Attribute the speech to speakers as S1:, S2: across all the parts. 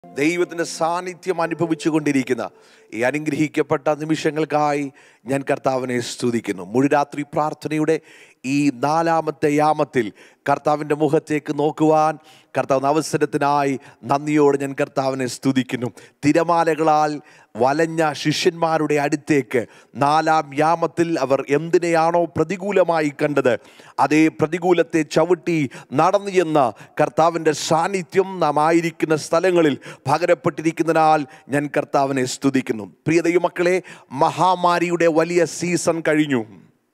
S1: ദൈവത്തിൻ്റെ സാന്നിധ്യം അനുഭവിച്ചു കൊണ്ടിരിക്കുന്ന ഈ അനുഗ്രഹിക്കപ്പെട്ട നിമിഷങ്ങൾക്കായി ഞാൻ കർത്താവിനെ സ്തുതിക്കുന്നു മുഴുരാത്രി പ്രാർത്ഥനയുടെ ഈ നാലാമത്തെ യാമത്തിൽ കർത്താവിൻ്റെ മുഖത്തേക്ക് നോക്കുവാൻ കർത്താവ് അവസരത്തിനായി നന്ദിയോടെ ഞാൻ കർത്താവിനെ സ്തുതിക്കുന്നു തിരമാലകളാൽ വലഞ്ഞ ശിഷ്യന്മാരുടെ അടുത്തേക്ക് നാലാം യാമത്തിൽ അവർ എന്തിനെയാണോ പ്രതികൂലമായി കണ്ടത് അതേ പ്രതികൂലത്തെ ചവിട്ടി നടന്നു ചെന്ന കർത്താവിൻ്റെ സാന്നിധ്യം നാം ആയിരിക്കുന്ന സ്ഥലങ്ങളിൽ പകരപ്പെട്ടിരിക്കുന്നതിനാൽ ഞാൻ കർത്താവിനെ സ്തുതിക്കുന്നു പ്രിയ ദൈവമക്കളെ മഹാമാരിയുടെ വലിയ സീസൺ കഴിഞ്ഞു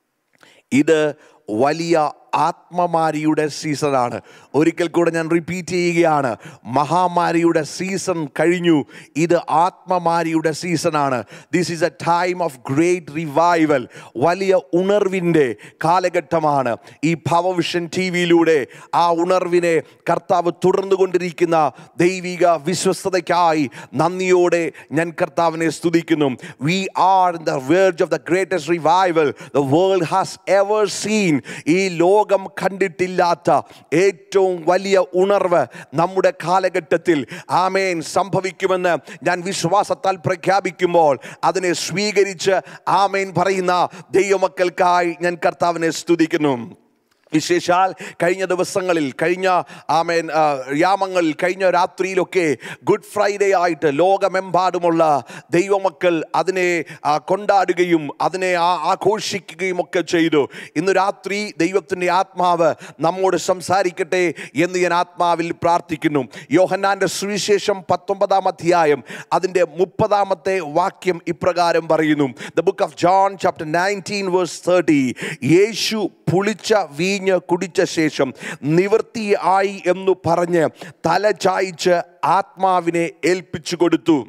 S1: ഇത് വലിയ ആത്മമാരിയുടെ സീസണാണ് ഒരിക്കൽ കൂടെ ഞാൻ റിപ്പീറ്റ് ചെയ്യുകയാണ് മഹാമാരിയുടെ സീസൺ കഴിഞ്ഞു ഇത് ആത്മമാരിയുടെ സീസണാണ് this is a time of great revival വലിയ ഉണർവിൻ്റെ കാലഘട്ടമാണ് ഈ ഭവവിഷൻ ടി വിയിലൂടെ ആ ഉണർവിനെ കർത്താവ് തുടർന്നുകൊണ്ടിരിക്കുന്ന ദൈവിക വിശ്വസ്തതയ്ക്കായി നന്ദിയോടെ ഞാൻ കർത്താവിനെ സ്തുതിക്കുന്നു we are in the word of the greatest revival the world has ever seen ഈ ലോകം കണ്ടിട്ടില്ലാത്ത ഏറ്റവും വലിയ ഉണർവ് നമ്മുടെ കാലഘട്ടത്തിൽ ആമേൻ സംഭവിക്കുമെന്ന് ഞാൻ വിശ്വാസത്താൽ പ്രഖ്യാപിക്കുമ്പോൾ അതിനെ സ്വീകരിച്ച് ആമേൻ പറയുന്ന ദൈവമക്കൾക്കായി ഞാൻ കർത്താവിനെ സ്തുതിക്കുന്നു വിശേഷാൽ കഴിഞ്ഞ ദിവസങ്ങളിൽ കഴിഞ്ഞ ആമേൻ ആ, യാമങ്ങളിൽ കഴിഞ്ഞ രാത്രിയിലൊക്കെ ഗുഡ് ഫ്രൈഡേ ആയിട്ട് ലോകമെമ്പാടുമുള്ള ദൈവമക്കൾ അതിനെ ആ, കൊണ്ടാടുകയും അതിനെ ആ- ആഘോഷിക്കുകയും ഒക്കെ ചെയ്തു ഇന്ന് രാത്രി ദൈവത്തിൻ്റെ ആത്മാവ് നമ്മോട് സംസാരിക്കട്ടെ എന്ന് ഞാൻ ആത്മാവിൽ പ്രാർത്ഥിക്കുന്നു യോഹന്നാന്റെ സുവിശേഷം പത്തൊമ്പതാം അധ്യായം അതിൻ്റെ മുപ്പതാമത്തെ വാക്യം ഇപ്രകാരം പറയുന്നു the book of John chapter nineteen verse thirty Yeshu പുളിച്ച വീഞ്ഞ് കുടിച്ച ശേഷം നിവൃത്തി ആയി എന്നു പറഞ്ഞ് തല ചായ്ച്ച് ആത്മാവിനെ ഏൽപ്പിച്ചു കൊടുത്തു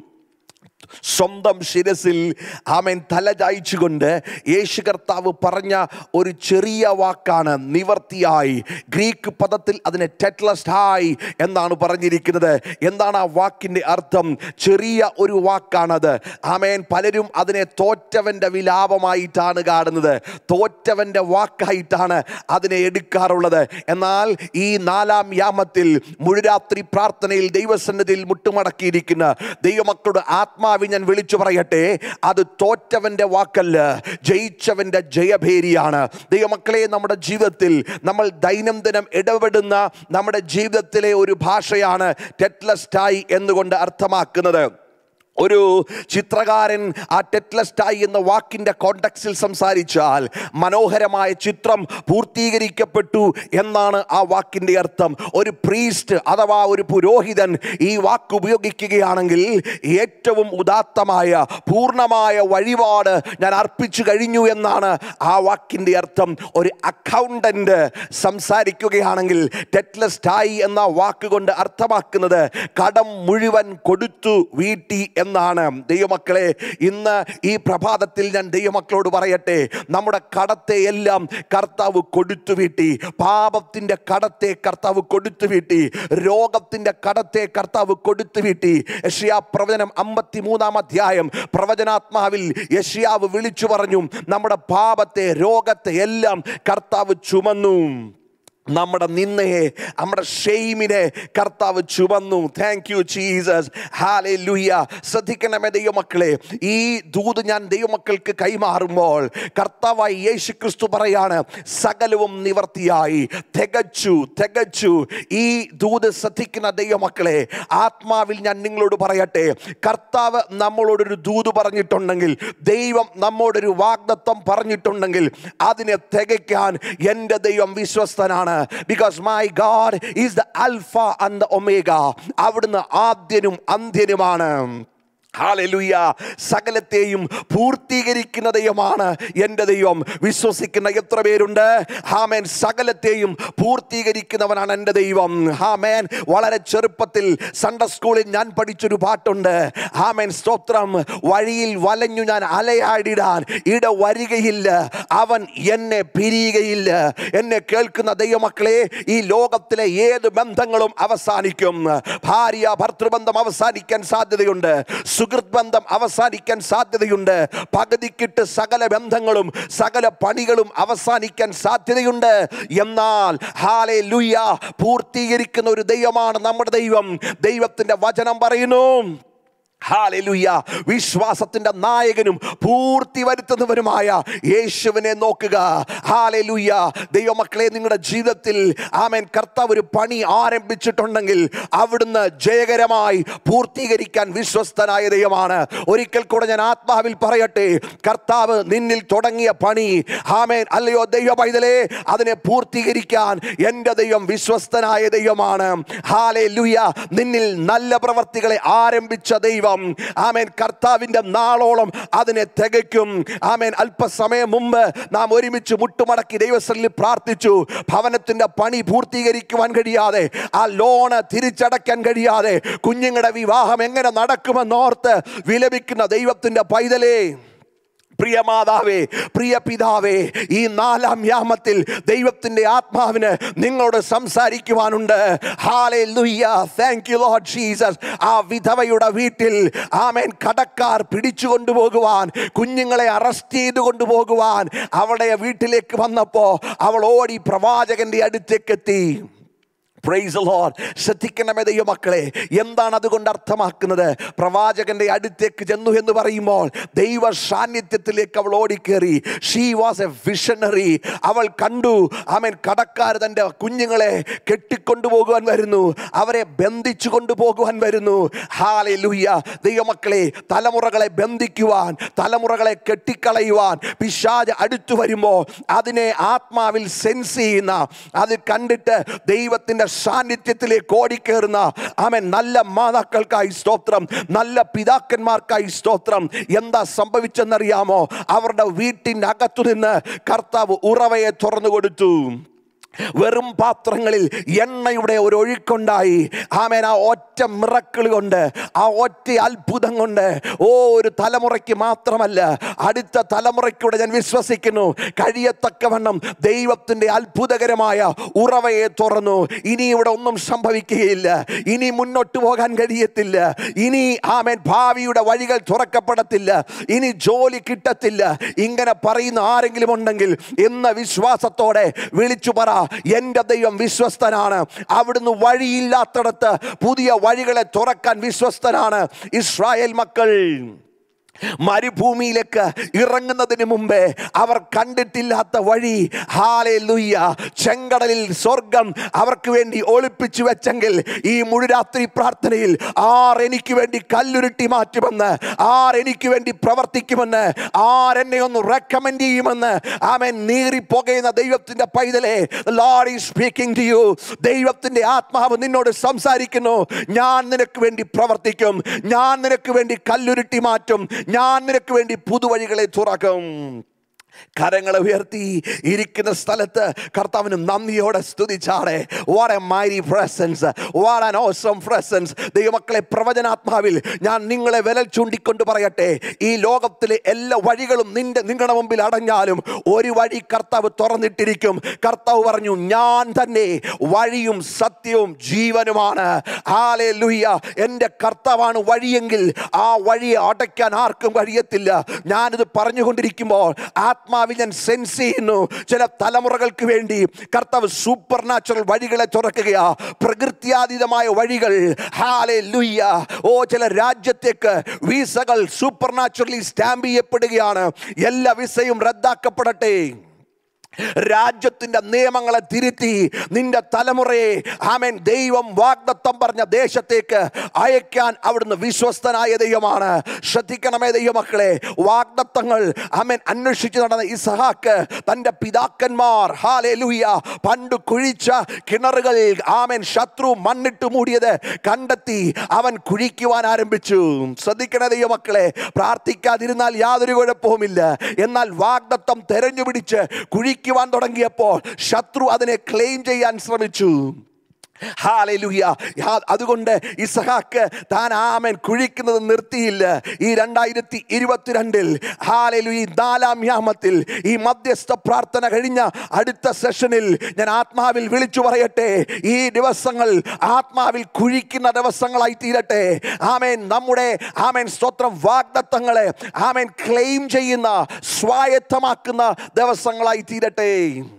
S1: സ്വന്തം ശിരസിൽ ആമൻ തല ചായ്ച്ചുകൊണ്ട് യേശു കർത്താവ് പറഞ്ഞ ഒരു ചെറിയ വാക്കാണ് നിവർത്തിയായി ഗ്രീക്ക് പദത്തിൽ അതിനെ ടെറ്റ്ലസ്റ്റായി എന്നാണ് പറഞ്ഞിരിക്കുന്നത് എന്താണ് ആ വാക്കിൻ്റെ അർത്ഥം ചെറിയ ഒരു വാക്കാണത് ആമേൻ പലരും അതിനെ തോറ്റവൻ്റെ വിലാപമായിട്ടാണ് കാണുന്നത് തോറ്റവൻ്റെ വാക്കായിട്ടാണ് അതിനെ എടുക്കാറുള്ളത് എന്നാൽ ഈ നാലാം യാമത്തിൽ മുഴുരാത്രി പ്രാർത്ഥനയിൽ ദൈവസന്നിധിയിൽ മുട്ടുമടക്കിയിരിക്കുന്ന ദൈവമക്കളുടെ ആത്മാവി ഞാൻ വിളിച്ചു പറയട്ടെ അത് തോറ്റവൻ്റെ വാക്കല്ല ജയിച്ചവൻ്റെ ജയഭേരിയാണ് ദൈവമക്കളെ നമ്മുടെ ജീവിതത്തിൽ നമ്മൾ ദൈനംദിനം ഇടപെടുന്ന നമ്മുടെ ജീവിതത്തിലെ ഒരു ഭാഷയാണ് ടെറ്റ്ലസ്റ്റായി എന്നുകൊണ്ട് അർത്ഥമാക്കുന്നത് ഒരു ചിത്രകാരൻ ആ ടെറ്റ്ലസ്റ്റായി എന്ന വാക്കിൻ്റെ കോണ്ടക്സിൽ സംസാരിച്ചാൽ മനോഹരമായ ചിത്രം പൂർത്തീകരിക്കപ്പെട്ടു എന്നാണ് ആ വാക്കിൻ്റെ അർത്ഥം ഒരു പ്രീസ്റ്റ് അഥവാ ഒരു പുരോഹിതൻ ഈ വാക്ക് ഉപയോഗിക്കുകയാണെങ്കിൽ ഏറ്റവും ഉദാത്തമായ പൂർണ്ണമായ വഴിപാട് ഞാൻ അർപ്പിച്ചു കഴിഞ്ഞു എന്നാണ് ആ വാക്കിൻ്റെ അർത്ഥം ഒരു അക്കൗണ്ടന്റ് സംസാരിക്കുകയാണെങ്കിൽ ടെറ്റ്ലസ്റ്റായി എന്ന വാക്കുകൊണ്ട് അർത്ഥമാക്കുന്നത് കടം മുഴുവൻ കൊടുത്തു വീട്ടി എന്നാണ് ദൈവമക്കളെ ഇന്ന് ഈ പ്രഭാതത്തിൽ ഞാൻ ദൈവമക്കളോട് പറയട്ടെ നമ്മുടെ കടത്തെ എല്ലാം കർത്താവ് കൊടുത്തു വീട്ടി പാപത്തിൻ്റെ കടത്തെ കർത്താവ് കൊടുത്തു വീട്ടി രോഗത്തിൻ്റെ കടത്തെ കർത്താവ് കൊടുത്തു വീട്ടി യഷ്യാ പ്രവചനം അമ്പത്തി മൂന്നാം അധ്യായം പ്രവചനാത്മാവിൽ യഷ്യാവ് വിളിച്ചു പറഞ്ഞു നമ്മുടെ പാപത്തെ രോഗത്തെ എല്ലാം കർത്താവ് ചുമന്നു നമ്മുടെ നിന്നയെ നമ്മുടെ ഷെയ്മിനെ കർത്താവ് ചുമന്നു താങ്ക് യു ജീസസ് ഹാലേ ലുയ്യ ശ്രദ്ധിക്കണമേ ദൈവമക്കളെ ഈ ദൂത് ഞാൻ ദൈവമക്കൾക്ക് കൈമാറുമ്പോൾ കർത്താവായി യേശു ക്രിസ്തു പറയാണ് സകലവും നിവർത്തിയായി തികച്ചു തികച്ചു ഈ ദൂത് ശ്രദ്ധിക്കുന്ന ദൈവമക്കളെ ആത്മാവിൽ ഞാൻ നിങ്ങളോട് പറയട്ടെ കർത്താവ് നമ്മളോടൊരു ദൂത് പറഞ്ഞിട്ടുണ്ടെങ്കിൽ ദൈവം നമ്മോടൊരു വാഗ്ദത്വം പറഞ്ഞിട്ടുണ്ടെങ്കിൽ അതിനെ തികയ്ക്കാൻ എൻ്റെ ദൈവം വിശ്വസ്തനാണ് because my God is the alpha and the omega അവിടുന്ന് ആദ്യനും അന്ത്യനുമാണ് ഹാലലുയ സകലത്തെയും പൂർത്തീകരിക്കുന്ന ദൈവമാണ് എൻ്റെ ദൈവം വിശ്വസിക്കുന്ന എത്ര പേരുണ്ട് ഹാമേൻ സകലത്തെയും പൂർത്തീകരിക്കുന്നവനാണ് എൻ്റെ ദൈവം ഹാമേൻ വളരെ ചെറുപ്പത്തിൽ സൺഡേ സ്കൂളിൽ ഞാൻ പഠിച്ചൊരു പാട്ടുണ്ട് ഹാമേൻ സ്തോത്രം വഴിയിൽ വലഞ്ഞു ഞാൻ അലയാടിടാൻ ഇട വരികയില്ല അവൻ എന്നെ പിരിയുകയില്ല എന്നെ കേൾക്കുന്ന ദൈവമക്കളെ ഈ ലോകത്തിലെ ഏത് ബന്ധങ്ങളും അവസാനിക്കും ഭാര്യ ഭർത്തൃബന്ധം അവസാനിക്കാൻ സാധ്യതയുണ്ട് സുഹൃത്ത് ബന്ധം അവസാനിക്കാൻ സാധ്യതയുണ്ട് പകുതിക്കിട്ട് സകല ബന്ധങ്ങളും സകല പണികളും അവസാനിക്കാൻ സാധ്യതയുണ്ട് എന്നാൽ ഹാലെ ലുയ്യ പൂർത്തീകരിക്കുന്ന ഒരു ദൈവമാണ് നമ്മുടെ ദൈവം ദൈവത്തിന്റെ വചനം പറയുന്നു ഹാലലുയ്യ വിശ്വാസത്തിന്റെ നായകനും പൂർത്തി വരുത്തുന്നവരുമായ യേശുവിനെ നോക്കുക ഹാലലുയ്യ ദൈവമക്കളെ നിങ്ങളുടെ ജീവിതത്തിൽ ആമേൻ കർത്താവ് ഒരു പണി ആരംഭിച്ചിട്ടുണ്ടെങ്കിൽ അവിടുന്ന് ജയകരമായി പൂർത്തീകരിക്കാൻ വിശ്വസ്തനായ ദൈവമാണ് ഒരിക്കൽ കൂടെ ഞാൻ ആത്മാവിൽ പറയട്ടെ കർത്താവ് നിന്നിൽ തുടങ്ങിയ പണി ആമേൻ അല്ലയോ ദൈവ പൈതലേ അതിനെ പൂർത്തീകരിക്കാൻ എൻ്റെ ദൈവം വിശ്വസ്തനായ ദൈവമാണ് ഹാലേ നിന്നിൽ നല്ല പ്രവർത്തികളെ ആരംഭിച്ച ദൈവം ആമേൻ കർത്താവിൻ്റെ നാളോളം അതിനെ തികയ്ക്കും ആമേൻ അല്പസമയം മുമ്പ് നാം ഒരുമിച്ച് മുട്ടുമടക്കി ദൈവസ്ഥലിൽ പ്രാർത്ഥിച്ചു ഭവനത്തിന്റെ പണി പൂർത്തീകരിക്കുവാൻ കഴിയാതെ ആ ലോണ് തിരിച്ചടയ്ക്കാൻ കഴിയാതെ കുഞ്ഞുങ്ങളുടെ വിവാഹം എങ്ങനെ നടക്കുമെന്നോർത്ത് വിലപിക്കുന്ന ദൈവത്തിന്റെ പൈതലേ പ്രിയ മാതാവേ പ്രിയ പിതാവേ ഈ നാലാം യാമത്തിൽ ദൈവത്തിന്റെ ആത്മാവിന് നിങ്ങളോട് സംസാരിക്കുവാനുണ്ട് താങ്ക് യു ലോർഡ് ജീസസ് ആ വിധവയുടെ വീട്ടിൽ ആമേൻ കടക്കാർ പിടിച്ചു കൊണ്ടുപോകുവാൻ കുഞ്ഞുങ്ങളെ അറസ്റ്റ് ചെയ്തു കൊണ്ടുപോകുവാൻ അവളുടെ വീട്ടിലേക്ക് വന്നപ്പോ അവൾ ഓടി പ്രവാചകന്റെ അടുത്തേക്ക് എത്തി പ്രൈസ് ലോഡ് ശ്രദ്ധിക്കണമേ ദൈവ മക്കളെ എന്താണ് അതുകൊണ്ട് അർത്ഥമാക്കുന്നത് പ്രവാചകന്റെ അടുത്തേക്ക് ചെന്നു എന്ന് പറയുമ്പോൾ ദൈവ സാന്നിധ്യത്തിലേക്ക് അവൾ ഓടിക്കേറി ഷീ വാസ് എ വിഷണറി അവൾ കണ്ടു അവൻ കടക്കാർ തൻ്റെ കുഞ്ഞുങ്ങളെ കെട്ടിക്കൊണ്ടുപോകുവാൻ വരുന്നു അവരെ ബന്ധിച്ചു കൊണ്ടുപോകുവാൻ വരുന്നു ഹാലെ ലുയ്യ ദൈവമക്കളെ തലമുറകളെ ബന്ധിക്കുവാൻ തലമുറകളെ കെട്ടിക്കളയുവാൻ പിശാജ് അടുത്തു വരുമ്പോൾ അതിനെ ആത്മാവിൽ സെൻസ് ചെയ്യുന്ന അത് കണ്ടിട്ട് ദൈവത്തിൻ്റെ സാന്നിധ്യത്തിലേക്ക് ഓടിക്കേറുന്ന ആമൻ നല്ല മാതാക്കൾക്കായി സ്തോത്രം നല്ല പിതാക്കന്മാർക്കായി സ്തോത്രം എന്താ സംഭവിച്ചെന്നറിയാമോ അവരുടെ വീട്ടിൻ്റെ അകത്തു നിന്ന് കർത്താവ് ഉറവയെ തുറന്നു കൊടുത്തു വെറും പാത്രങ്ങളിൽ എണ്ണയുടെ ഒരു ഒഴുക്കുണ്ടായി ആമേൻ ആ ഒറ്റ മിറക്കിൾ കൊണ്ട് ആ ഒറ്റ അത്ഭുതം കൊണ്ട് ഓ ഒരു തലമുറയ്ക്ക് മാത്രമല്ല അടുത്ത തലമുറയ്ക്കൂടെ ഞാൻ വിശ്വസിക്കുന്നു കഴിയത്തക്കവണ്ണം ദൈവത്തിൻ്റെ അത്ഭുതകരമായ ഉറവയെ തുറന്നു ഇനി ഇവിടെ ഒന്നും സംഭവിക്കുകയില്ല ഇനി മുന്നോട്ട് പോകാൻ കഴിയത്തില്ല ഇനി ആമേൻ ഭാവിയുടെ വഴികൾ തുറക്കപ്പെടത്തില്ല ഇനി ജോലി കിട്ടത്തില്ല ഇങ്ങനെ പറയുന്ന ആരെങ്കിലും ഉണ്ടെങ്കിൽ എന്ന വിശ്വാസത്തോടെ വിളിച്ചു പറ എൻ്റെ ദൈവം വിശ്വസ്തനാണ് അവിടുന്ന് വഴിയില്ലാത്തടത്ത് പുതിയ വഴികളെ തുറക്കാൻ വിശ്വസ്തനാണ് ഇസ്രായേൽ മക്കൾ മരുഭൂമിയിലേക്ക് ഇറങ്ങുന്നതിന് മുമ്പേ അവർ കണ്ടിട്ടില്ലാത്ത വഴി ഹാലേ ലുയ്യ ചെങ്കടലിൽ സ്വർഗം അവർക്ക് വേണ്ടി ഒളിപ്പിച്ചു വെച്ചെങ്കിൽ ഈ മുഴുരാത്രി പ്രാർത്ഥനയിൽ ആർ എനിക്ക് വേണ്ടി കല്ലുരുട്ടി മാറ്റുമെന്ന് ആർ എനിക്ക് വേണ്ടി പ്രവർത്തിക്കുമെന്ന് ആരെന്നെ ഒന്ന് റെക്കമെൻഡ് ചെയ്യുമെന്ന് ആമൻ നീറി പുകയുന്ന ദൈവത്തിന്റെ പൈതലേ Lord is speaking to you ദൈവത്തിന്റെ ആത്മാവ് നിന്നോട് സംസാരിക്കുന്നു ഞാൻ നിനക്ക് വേണ്ടി പ്രവർത്തിക്കും ഞാൻ നിനക്ക് വേണ്ടി കല്ലുരുട്ടി മാറ്റും ഞാൻ നിനക്ക് വേണ്ടി പുതുവഴികളെ തുറക്കും കരങ്ങളെ ഉയർത്തി ഇരിക്കുന്ന സ്ഥലത്ത് കർത്താവിന് നന്ദിയോടെ സ്തുതിച്ചാടെ what a mighty presence what an awesome presence ദൈവമക്കളെ പ്രവചനാത്മാവിൽ ഞാൻ നിങ്ങളെ വിരൽ ചൂണ്ടിക്കൊണ്ട് പറയട്ടെ ഈ ലോകത്തിലെ എല്ലാ വഴികളും നിന്റെ നിങ്ങളുടെ മുമ്പിൽ അടഞ്ഞാലും ഒരു വഴി കർത്താവ് തുറന്നിട്ടിരിക്കും കർത്താവ് പറഞ്ഞു ഞാൻ തന്നെ വഴിയും സത്യവും ജീവനുമാണ് ഹാലേ ലുയ്യ എൻ്റെ കർത്താവാണ് വഴിയെങ്കിൽ ആ വഴിയെ അടയ്ക്കാൻ ആർക്കും കഴിയത്തില്ല ഞാനിത് പറഞ്ഞുകൊണ്ടിരിക്കുമ്പോൾ ആത്മാവിൽ ഞാൻ സെൻസ് ചെയ്യുന്നു ചില തലമുറകൾക്ക് വേണ്ടി കർത്താവ് സൂപ്പർ നാച്ചുറൽ വഴികളെ തുറക്കുകയാ പ്രകൃത്യാതീതമായ വഴികൾ ഹാലെ ലുയ്യ ഓ ചില രാജ്യത്തേക്ക് വിസകൾ സൂപ്പർ നാച്ചുറലി സ്റ്റാമ്പ് ചെയ്യപ്പെടുകയാണ് എല്ലാ വിസയും റദ്ദാക്കപ്പെടട്ടെ രാജ്യത്തിന്റെ നിയമങ്ങളെ തിരുത്തി നിന്റെ തലമുറയെ ആമേൻ ദൈവം വാഗ്ദത്തം പറഞ്ഞ ദേശത്തേക്ക് അയക്കാൻ അവിടുന്ന് വിശ്വസ്തനായ ദൈവമാണ് ശ്രദ്ധിക്കണമേ ദൈവമക്കളെ വാഗ്ദത്തങ്ങൾ ആമേൻ അന്വേഷിച്ച് നടന്ന ഇസഹാക്ക് തൻ്റെ പിതാക്കന്മാർ ഹാലേ ലൂയ പണ്ട് കുഴിച്ച കിണറുകളിൽ ആമേൻ ശത്രു മണ്ണിട്ട് മൂടിയത് കണ്ടെത്തി അവൻ കുഴിക്കുവാൻ ആരംഭിച്ചു ശ്രദ്ധിക്കണേ ദൈവമക്കളെ പ്രാർത്ഥിക്കാതിരുന്നാൽ യാതൊരു കുഴപ്പവുമില്ല എന്നാൽ വാഗ്ദത്തം തെരഞ്ഞു പിടിച്ച് കുഴിക്കുവാൻ തുടങ്ങിയപ്പോൾ ശത്രു അതിനെ ക്ലെയിം ചെയ്യാൻ ശ്രമിച്ചു ഹാലലുയ അതുകൊണ്ട് ഇസഹാക്ക് താൻ ആമൻ കുഴിക്കുന്നത് നിർത്തിയില്ല ഈ രണ്ടായിരത്തി ഇരുപത്തിരണ്ടിൽ ഹാലലു ഈ നാലാം യാമത്തിൽ ഈ മധ്യസ്ഥ പ്രാർത്ഥന കഴിഞ്ഞ അടുത്ത സെഷനിൽ ഞാൻ ആത്മാവിൽ വിളിച്ചു പറയട്ടെ ഈ ദിവസങ്ങൾ ആത്മാവിൽ കുഴിക്കുന്ന ദിവസങ്ങളായി തീരട്ടെ ആമേൻ നമ്മുടെ ആമേൻ സ്തോത്രം വാഗ്ദത്തങ്ങളെ ആമേൻ ക്ലെയിം ചെയ്യുന്ന സ്വായത്തമാക്കുന്ന ദിവസങ്ങളായി തീരട്ടെ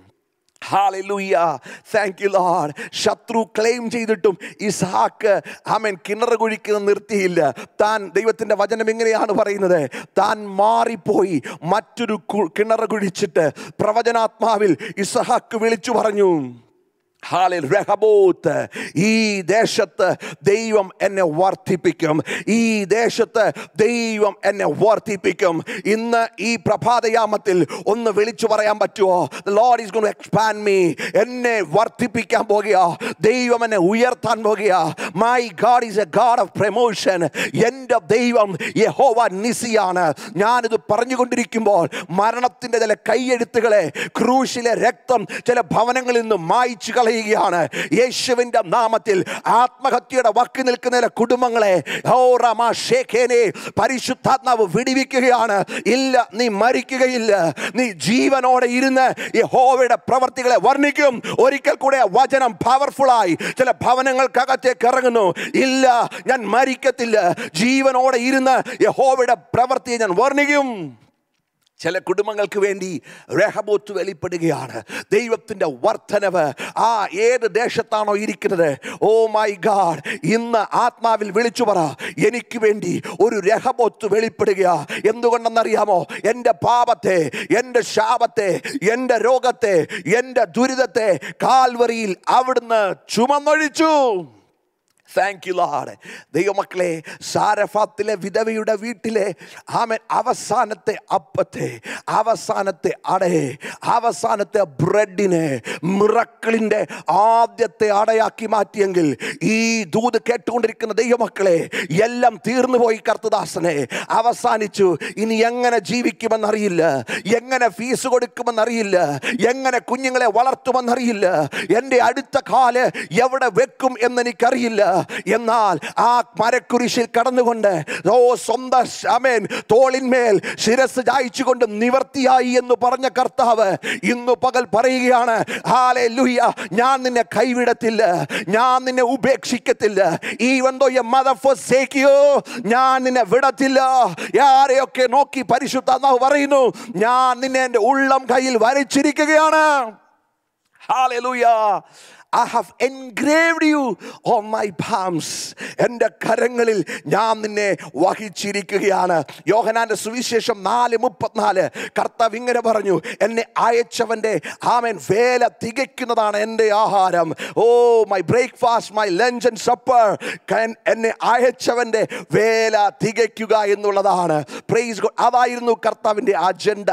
S1: ഹാലൂയ താങ്ക് യു ലോഡ് ശത്രു ക്ലെയിം ചെയ്തിട്ടും ഇസ്ഹാക്ക് ആമൻ കിണർ കുഴിക്കുന്നത് നിർത്തിയില്ല താൻ ദൈവത്തിൻ്റെ വചനം എങ്ങനെയാണ് പറയുന്നത് താൻ മാറിപ്പോയി മറ്റൊരു കു- കിണർ കുഴിച്ചിട്ട് പ്രവചനാത്മാവിൽ ഇസ്ഹാക്ക് വിളിച്ചു പറഞ്ഞു ഹാലിൽ രഹബോത്ത് ഈ ദേശത്ത് ദൈവം എന്നെ വർദ്ധിപ്പിക്കും ഈ ദേശത്ത് ദൈവം എന്നെ വർദ്ധിപ്പിക്കും ഇന്ന് ഈ പ്രഭാതയാമത്തിൽ ഒന്ന് വിളിച്ചു പറയാൻ പറ്റുമോ Lord is gonna expand me എന്നെ വർദ്ധിപ്പിക്കാൻ പോകുക ദൈവം എന്നെ ഉയർത്താൻ പോകുക my God is a God of promotion എൻ്റെ ദൈവം യഹോവ നിസിയാണ് ഞാനിത് പറഞ്ഞുകൊണ്ടിരിക്കുമ്പോൾ മരണത്തിൻ്റെ ചില കൈയെഴുത്തുകളെ ക്രൂശിലെ രക്തം ചില ഭവനങ്ങളിൽ നിന്ന് മായ്ച്ചു കളയുകയാണ് യേശുവിൻ്റെ നാമത്തിൽ ആത്മഹത്യയുടെ വക്കി നിൽക്കുന്ന ചില കുടുംബങ്ങളെ ഓ റമ ഷേഖേനെ പരിശുദ്ധാത്മാവ് വിടിവിക്കുകയാണ് ഇല്ല നീ മരിക്കുകയില്ല നീ ജീവനോടെ ഇരുന്ന് യഹോവയുടെ പ്രവർത്തികളെ വർണ്ണിക്കും ഒരിക്കൽ കൂടെ വചനം പവർഫുള്ളായി ചില ഭവനങ്ങൾക്കകത്തേക്ക് ഇറങ്ങുന്നു ഇല്ല ഞാൻ മരിക്കത്തില്ല ജീവനോടെ ഇരുന്ന് യഹോവയുടെ പ്രവൃത്തിയെ ഞാൻ വർണ്ണിക്കും ചില കുടുംബങ്ങൾക്ക് വേണ്ടി രഹബോത്ത് വെളിപ്പെടുകയാണ് ദൈവത്തിൻ്റെ വർധനവ് ആ ഏത് ദേശത്താണോ ഇരിക്കുന്നത് ഓ മൈ ഗാഡ് ഇന്ന് ആത്മാവിൽ വിളിച്ചു പറ എനിക്ക് വേണ്ടി ഒരു രഹബോത്ത് വെളിപ്പെടുക എന്തുകൊണ്ടെന്നറിയാമോ എൻ്റെ പാപത്തെ എൻ്റെ ശാപത്തെ എൻ്റെ രോഗത്തെ എൻ്റെ ദുരിതത്തെ കാൽവറിയിൽ അവിടുന്ന് ചുമന്നൊഴിച്ചു താങ്ക് യു ലാഡ് ദൈവമക്കളെ സാരഫാത്തിലെ വിധവയുടെ വീട്ടിലെ ആമൻ അവസാനത്തെ അപ്പത്തെ അവസാനത്തെ അടയെ അവസാനത്തെ ബ്രെഡിനെ മിറക്കിളിൻ്റെ ആദ്യത്തെ അടയാക്കി മാറ്റിയെങ്കിൽ ഈ ദൂത് കേട്ടുകൊണ്ടിരിക്കുന്ന ദൈവമക്കളെ എല്ലാം തീർന്നു പോയി കർത്തദാസനെ അവസാനിച്ചു ഇനി എങ്ങനെ ജീവിക്കുമെന്നറിയില്ല എങ്ങനെ ഫീസ് കൊടുക്കുമെന്നറിയില്ല എങ്ങനെ കുഞ്ഞുങ്ങളെ വളർത്തുമെന്നറിയില്ല എൻ്റെ അടുത്ത കാല് എവിടെ വെക്കും എന്നെനിക്കറിയില്ല എന്നാൽ ആ മരക്കുരിശിൽ കടന്നുകൊണ്ട് ഓ സ്വന്തം അമേൻ തോളിന്മേൽ ശിരസ് ചായച്ചുകൊണ്ട് നിവർത്തിയായി എന്ന് പറഞ്ഞ കർത്താവ് ഇന്നു പകൽ പറയുകയാണ് ഹാലേ ലുയ്യ ഞാൻ നിന്നെ കൈവിടത്തില്ല ഞാൻ നിന്നെ ഉപേക്ഷിക്കത്തില്ല ഈ വന്തോ മദർ ഫോർസേക്കിയോ ഞാൻ നിന്നെ വിടത്തില്ല ആരെയൊക്കെ നോക്കി പരിശുദ്ധാത്മാവ് പറയുന്നു ഞാൻ നിന്നെ എൻ്റെ ഉള്ളം കയ്യിൽ വരച്ചിരിക്കുകയാണ് Hallelujah. I have engraved you on my palms. എൻ്റെ കരങ്ങളിൽ ഞാൻ നിന്നെ വഹിച്ചിരിക്കുകയാണ് യോഹനാന്റെ സുവിശേഷം നാല് മുപ്പത്തിനാല് കർത്താവ് ഇങ്ങനെ പറഞ്ഞു എന്നെ അയച്ചവൻ്റെ ആമൻ വേല തികയ്ക്കുന്നതാണ് എൻ്റെ ആഹാരം oh my breakfast my lunch and supper എന്നെ അയച്ചവൻ്റെ വേല തികയ്ക്കുക എന്നുള്ളതാണ് പ്രൈസ് അതായിരുന്നു കർത്താവിൻ്റെ അജണ്ട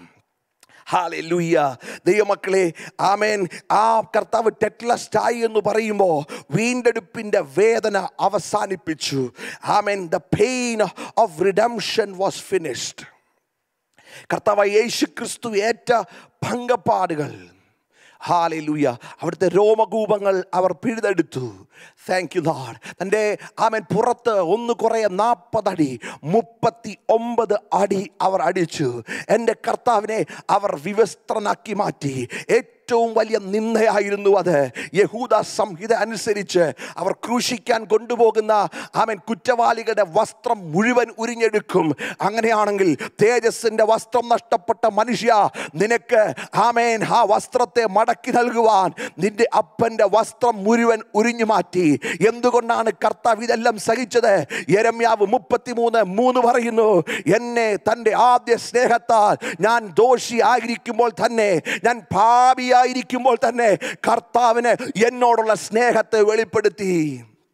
S1: ഹാലൂയ്യ ദൈവമക്കളെ ആമേൻ ആ കർത്താവ് ടെറ്റ്ലസ്റ്റ് ആയി എന്ന് പറയുമ്പോൾ വീണ്ടെടുപ്പിൻ്റെ വേദന അവസാനിപ്പിച്ചു ആമേൻ the pain of redemption was finished കർത്താവ് യേശു ക്രിസ്തു ഏറ്റ പങ്കപ്പാടുകൾ ഹാലൂയ അവിടുത്തെ രോമകൂപങ്ങൾ അവർ പിഴുതെടുത്തു താങ്ക് യു ലാഡ് തൻ്റെ ആമൻ പുറത്ത് ഒന്ന് കുറേ നാൽപ്പതടി മുപ്പത്തി ഒമ്പത് അടി അവർ അടിച്ചു എൻ്റെ കർത്താവിനെ അവർ വിവസ്ത്രനാക്കി മാറ്റി ഏറ്റവും വലിയ നിന്ദയായിരുന്നു അത് യഹൂദ സംഹിത അനുസരിച്ച് അവർ ക്രൂശിക്കാൻ കൊണ്ടുപോകുന്ന ആമൻ കുറ്റവാളികളുടെ വസ്ത്രം മുഴുവൻ ഉരിഞ്ഞെടുക്കും അങ്ങനെയാണെങ്കിൽ തേജസ്സിന്റെ വസ്ത്രം നഷ്ടപ്പെട്ട മനുഷ്യ നിനക്ക് ആമേൻ ആ വസ്ത്രത്തെ മടക്കി നൽകുവാൻ നിന്റെ അപ്പന്റെ വസ്ത്രം മുഴുവൻ ഉരിഞ്ഞു മാറ്റി എന്തുകൊണ്ടാണ് കർത്താവ് ഇതെല്ലാം സഹിച്ചത് യരമ്യാവ് മുപ്പത്തിമൂന്ന് മൂന്ന് പറയുന്നു എന്നെ തൻ്റെ ആദ്യ സ്നേഹത്താൽ ഞാൻ ദോഷി ആയിരിക്കുമ്പോൾ തന്നെ ഞാൻ പാപിയായിരിക്കുമ്പോൾ തന്നെ കർത്താവിന് എന്നോടുള്ള സ്നേഹത്തെ വെളിപ്പെടുത്തി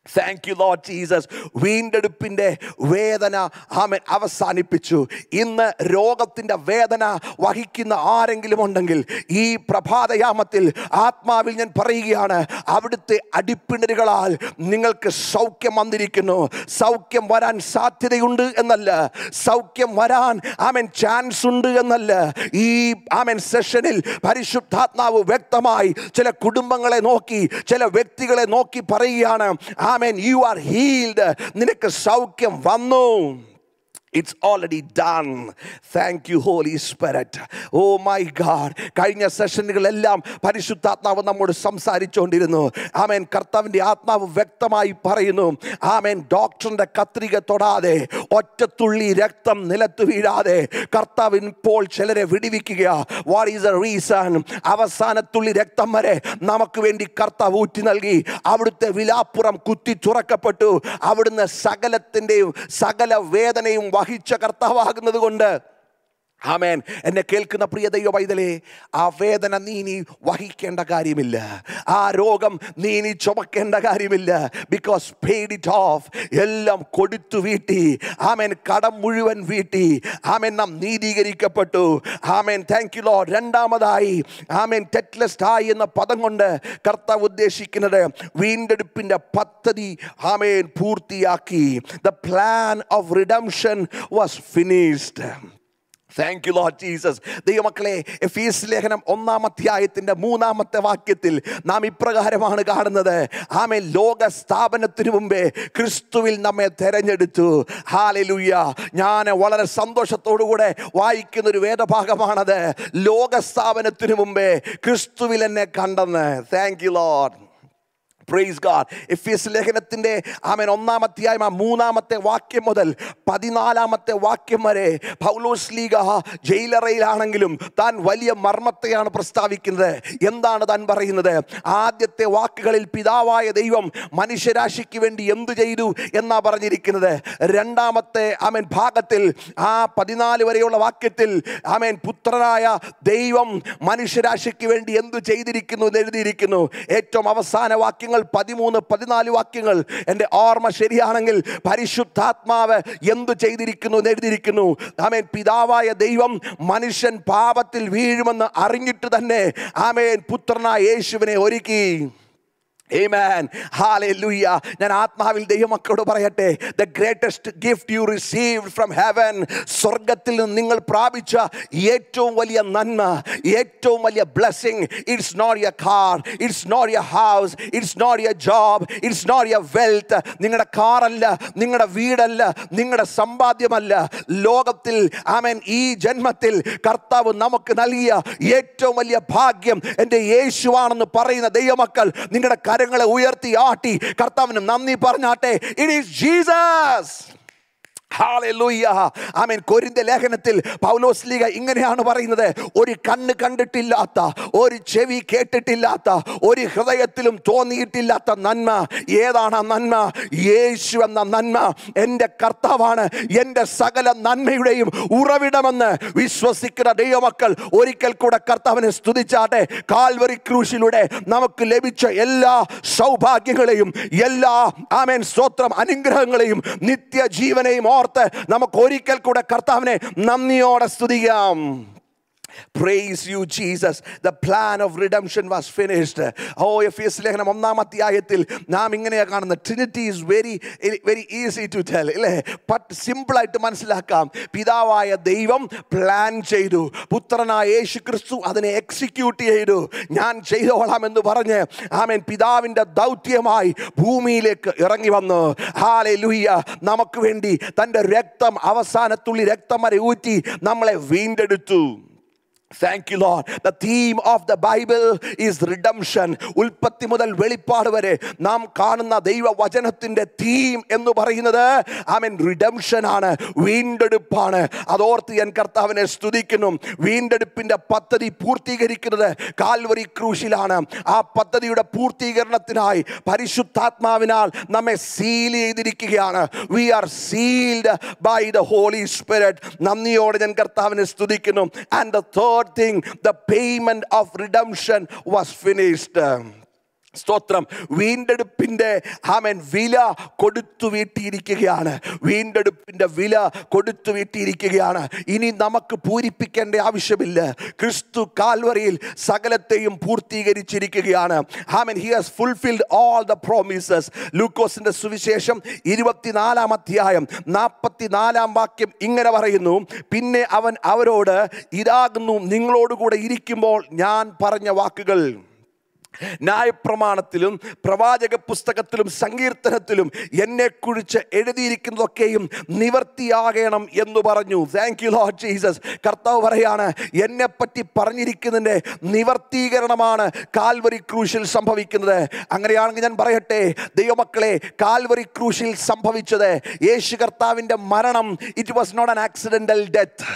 S1: താങ്ക് യു ലോഡ് ജീസസ് വീണ്ടെടുപ്പിൻ്റെ വേദന ആമൻ അവസാനിപ്പിച്ചു ഇന്ന് രോഗത്തിൻ്റെ വേദന വഹിക്കുന്ന ആരെങ്കിലും ഉണ്ടെങ്കിൽ ഈ പ്രഭാതയാമത്തിൽ ആത്മാവിൽ ഞാൻ പറയുകയാണ് അവിടുത്തെ അടിപ്പിണരുകളാൽ നിങ്ങൾക്ക് സൗഖ്യം വന്നിരിക്കുന്നു സൗഖ്യം വരാൻ സാധ്യതയുണ്ട് എന്നല്ല സൗഖ്യം വരാൻ ആമൻ ചാൻസ് ഉണ്ട് എന്നല്ല ഈ ആമൻ സെഷനിൽ പരിശുദ്ധാത്മാവ് വ്യക്തമായി ചില കുടുംബങ്ങളെ നോക്കി ചില വ്യക്തികളെ നോക്കി പറയുകയാണ് ആമൻ യു ആർ ഹീൽഡ് നിനക്ക് സൗഖ്യം വന്നു it's already done thank you Holy Spirit oh my God കഴിഞ്ഞ സെഷനുകളെല്ലാം പരിശുദ്ധാത്മാവ് നമ്മോട് സംസാരിച്ചുകൊണ്ടിരുന്നു ആമേൻ കർത്താവിൻ്റെ ആത്മാവ് വ്യക്തമായി പറയുന്നു ആമേൻ ഡോക്ടറിൻ്റെ കത്രിക തൊടാതെ ഒറ്റത്തുള്ളി രക്തം നിലത്ത് വീഴാതെ കർത്താവ് ഇപ്പോൾ ചിലരെ വിടിവിക്കുക വാട്ട് ഈസ് എ റീസൺ അവസാനത്തുള്ളി രക്തം വരെ നമുക്ക് വേണ്ടി കർത്താവ് ഊറ്റി നൽകി അവിടുത്തെ വിലാപ്പുറം കുത്തി തുറക്കപ്പെട്ടു അവിടുന്ന് സകലത്തിൻ്റെയും സകല വേദനയും വഹിച്ച കർത്താവാകുന്നത് കൊണ്ട് ആമേൻ എന്നെ കേൾക്കുന്ന പ്രിയ ദൈവ പൈതലേ ആ വേദന നീ ഇനി വഹിക്കേണ്ട കാര്യമില്ല ആ രോഗം നീ ഇനി ചുമക്കേണ്ട കാര്യമില്ല ബിക്കോസ് പെയ്ഡ് ഇറ്റ് ഓഫ് എല്ലാം കൊടുത്തു വീട്ടി ആമേൻ കടം മുഴുവൻ വീട്ടി ആമേൻ നാം നീതീകരിക്കപ്പെട്ടു ആമേൻ താങ്ക് യു ലോ രണ്ടാമതായി ആമേൻ ടെറ്റ്ലസ്റ്റ് ആയി എന്ന പദം കൊണ്ട് കർത്താവ് ഉദ്ദേശിക്കുന്നത് വീണ്ടെടുപ്പിൻ്റെ പദ്ധതി ആമേൻ പൂർത്തിയാക്കി the plan of redemption was finished thank you Lord Jesus ദൈവമക്കളെ എഫീസ് ലേഖനം ഒന്നാം അധ്യായത്തിൻ്റെ മൂന്നാമത്തെ വാക്യത്തിൽ നാം ഇപ്രകാരമാണ് കാണുന്നത് ആമെ ലോക സ്ഥാപനത്തിനു മുമ്പേ ക്രിസ്തുവിൽ നമ്മെ തെരഞ്ഞെടുത്തു ഹാലലുയ്യ ഞാൻ വളരെ സന്തോഷത്തോടുകൂടെ വായിക്കുന്ന ഒരു വേദഭാഗമാണത് ലോക സ്ഥാപനത്തിനു മുമ്പേ ക്രിസ്തുവിൽ എന്നെ കണ്ടെന്ന് thank you Lord praise God എഫീസ് ലേഖനത്തിൻ്റെ ആമൻ ഒന്നാം അധ്യായം ആ മൂന്നാമത്തെ വാക്യം മുതൽ പതിനാലാമത്തെ വാക്യം വരെ പൗലോസ് ലീഗ ജയിലറയിലാണെങ്കിലും താൻ വലിയ മർമ്മത്തെയാണ് പ്രസ്താവിക്കുന്നത് എന്താണ് താൻ പറയുന്നത് ആദ്യത്തെ വാക്കുകളിൽ പിതാവായ ദൈവം മനുഷ്യരാശിക്ക് വേണ്ടി എന്തു ചെയ്തു എന്നാ പറഞ്ഞിരിക്കുന്നത് രണ്ടാമത്തെ ആമൻ ഭാഗത്തിൽ ആ പതിനാല് വരെയുള്ള വാക്യത്തിൽ ആമേൻ പുത്രനായ ദൈവം മനുഷ്യരാശിക്ക് വേണ്ടി എന്തു ചെയ്തിരിക്കുന്നു എന്ന് എഴുതിയിരിക്കുന്നു ഏറ്റവും അവസാന വാക്യങ്ങൾ പതിമൂന്ന് പതിനാല് വാക്യങ്ങൾ എൻ്റെ ഓർമ്മ ശരിയാണെങ്കിൽ പരിശുദ്ധാത്മാവ് എന്തു ചെയ്തിരിക്കുന്നു എന്ന് എഴുതിയിരിക്കുന്നു ആമേൻ പിതാവായ ദൈവം മനുഷ്യൻ പാപത്തിൽ വീഴുമെന്ന് അറിഞ്ഞിട്ട് തന്നെ ആമേൻ പുത്രനായ യേശുവിനെ ഒരുക്കി Amen. Hallelujah. ഞാൻ ആത്മാവിൽ ദൈവമക്കളോട് പറയട്ടെ the greatest gift you received from heaven സ്വർഗത്തിൽ നിന്ന് നിങ്ങൾ പ്രാപിച്ച ഏറ്റവും വലിയ നന്മ ഏറ്റവും വലിയ blessing it's not your car it's not your house it's not your job it's not your wealth നിങ്ങളുടെ കാറല്ല നിങ്ങളുടെ വീടല്ല നിങ്ങളുടെ സമ്പാദ്യമല്ല ലോകത്തിൽ ആമൻ ഈ ജന്മത്തിൽ കർത്താവ് നമുക്ക് നൽകിയ ഏറ്റവും വലിയ ഭാഗ്യം എൻ്റെ യേശുവാണെന്ന് പറയുന്ന ദൈവമക്കൾ നിങ്ങളുടെ കരങ്ങളെ ഉയർത്തി ആട്ടി കർത്താവിന് നന്ദി പറഞ്ഞാട്ടെ ഇറ്റ് ഈസ് ജീസസ് ആമേൻ കൊരിന്ത ലേഖനത്തിൽ പൗലോസ് ലീഗ ഇങ്ങനെയാണ് പറയുന്നത് ഒരു കണ്ണ് കണ്ടിട്ടില്ലാത്ത ഒരു ചെവി കേട്ടിട്ടില്ലാത്ത ഒരു ഹൃദയത്തിലും തോന്നിയിട്ടില്ലാത്ത നന്മ ഏതാണ് ആ നന്മ യേശു എന്ന നന്മ എൻ്റെ കർത്താവാണ് എൻ്റെ സകല നന്മയുടെയും ഉറവിടമെന്ന് വിശ്വസിക്കുന്ന ദൈവമക്കൾ ഒരിക്കൽ കൂടെ കർത്താവിനെ സ്തുതിച്ചാട്ടെ കാൽവറി ക്രൂശിലൂടെ നമുക്ക് ലഭിച്ച എല്ലാ സൗഭാഗ്യങ്ങളെയും എല്ലാ ആമേൻ സ്തോത്രം അനുഗ്രഹങ്ങളെയും നിത്യജീവനെയും ഓർത്ത് നമുക്ക് ഒരിക്കൽ കൂടെ കർത്താവിനെ നന്ദിയോടെ സ്തുതിക്കാം Praise you, Jesus. The plan of redemption was finished. ഓ എഫ് എസ് ലേഖനം ഒന്നാം അധ്യായത്തിൽ നാം ഇങ്ങനെയാണ് കാണുന്നത് trinity is very very easy to tell അല്ലേ ബട്ട് സിമ്പിളായിട്ട് മനസ്സിലാക്കാം പിതാവായ ദൈവം പ്ലാൻ ചെയ്തു പുത്രനായ യേശു ക്രിസ്തു അതിനെ എക്സിക്യൂട്ട് ചെയ്തു ഞാൻ ചെയ്തോളാം എന്ന് പറഞ്ഞ് ആമേൻ പിതാവിൻ്റെ ദൗത്യമായി ഭൂമിയിലേക്ക് ഇറങ്ങി വന്നു ഹാലെ ലുയ്യ നമുക്ക് വേണ്ടി തൻ്റെ രക്തം അവസാനത്തുള്ളി രക്തം വരെ ഊറ്റി നമ്മളെ വീണ്ടെടുത്തു thank you Lord the theme of the Bible is redemption ഉൽപ്പത്തി മുതൽ വെളിപ്പാട് വരെ നാം കാണുന്ന ദൈവവചനത്തിൻ്റെ തീം എന്ന് പറയുന്നത് ആമൻ റിഡംഷൻ ആണ് വീണ്ടെടുപ്പാണ് അതോർത്ത് ഞാൻ കർത്താവിനെ സ്തുതിക്കുന്നു വീണ്ടെടുപ്പിൻ്റെ പദ്ധതി പൂർത്തീകരിക്കുന്നത് കാൽവറി ക്രൂശിലാണ് ആ പദ്ധതിയുടെ പൂർത്തീകരണത്തിനായി പരിശുദ്ധാത്മാവിനാൽ നമ്മെ സീൽ ചെയ്തിരിക്കുകയാണ് we are sealed by the Holy Spirit നന്ദിയോടെ ഞാൻ കർത്താവിനെ സ്തുതിക്കുന്നു and the third third thing, the payment of redemption was finished. സ്തോത്രം വീണ്ടെടുപ്പിന്റെ ആമൻ വില കൊടുത്തു വീട്ടിയിരിക്കുകയാണ് വീണ്ടെടുപ്പിന്റെ വില കൊടുത്തു വീട്ടിയിരിക്കുകയാണ് ഇനി നമുക്ക് പൂരിപ്പിക്കേണ്ട ആവശ്യമില്ല ക്രിസ്തു കാൽവറിയിൽ സകലത്തെയും പൂർത്തീകരിച്ചിരിക്കുകയാണ് ആമൻ he has fulfilled all the promises ലൂക്കോസിന്റെ സുവിശേഷം ഇരുപത്തിനാലാം അധ്യായം നാൽപ്പത്തിനാലാം വാക്യം ഇങ്ങനെ പറയുന്നു പിന്നെ അവൻ അവരോട് ഇതാകുന്നു നിങ്ങളോടുകൂടെ ഇരിക്കുമ്പോൾ ഞാൻ പറഞ്ഞ വാക്കുകൾ ന്യായപ്രമാണത്തിലും പ്രവാചക പുസ്തകത്തിലും സങ്കീർത്തനത്തിലും എന്നെക്കുറിച്ച് എഴുതിയിരിക്കുന്നതൊക്കെയും നിവർത്തിയാകണം എന്ന് പറഞ്ഞു താങ്ക് യു ലോഡ് ജീസസ് കർത്താവ് പറയാണ് എന്നെപ്പറ്റി പറഞ്ഞിരിക്കുന്നതിൻ്റെ നിവർത്തീകരണമാണ് കാൽവരി ക്രൂശിൽ സംഭവിക്കുന്നത് അങ്ങനെയാണെങ്കിൽ ഞാൻ പറയട്ടെ ദൈവമക്കളെ കാൽവരി ക്രൂശിൽ സംഭവിച്ചത് യേശു കർത്താവിൻ്റെ മരണം it was not an accidental death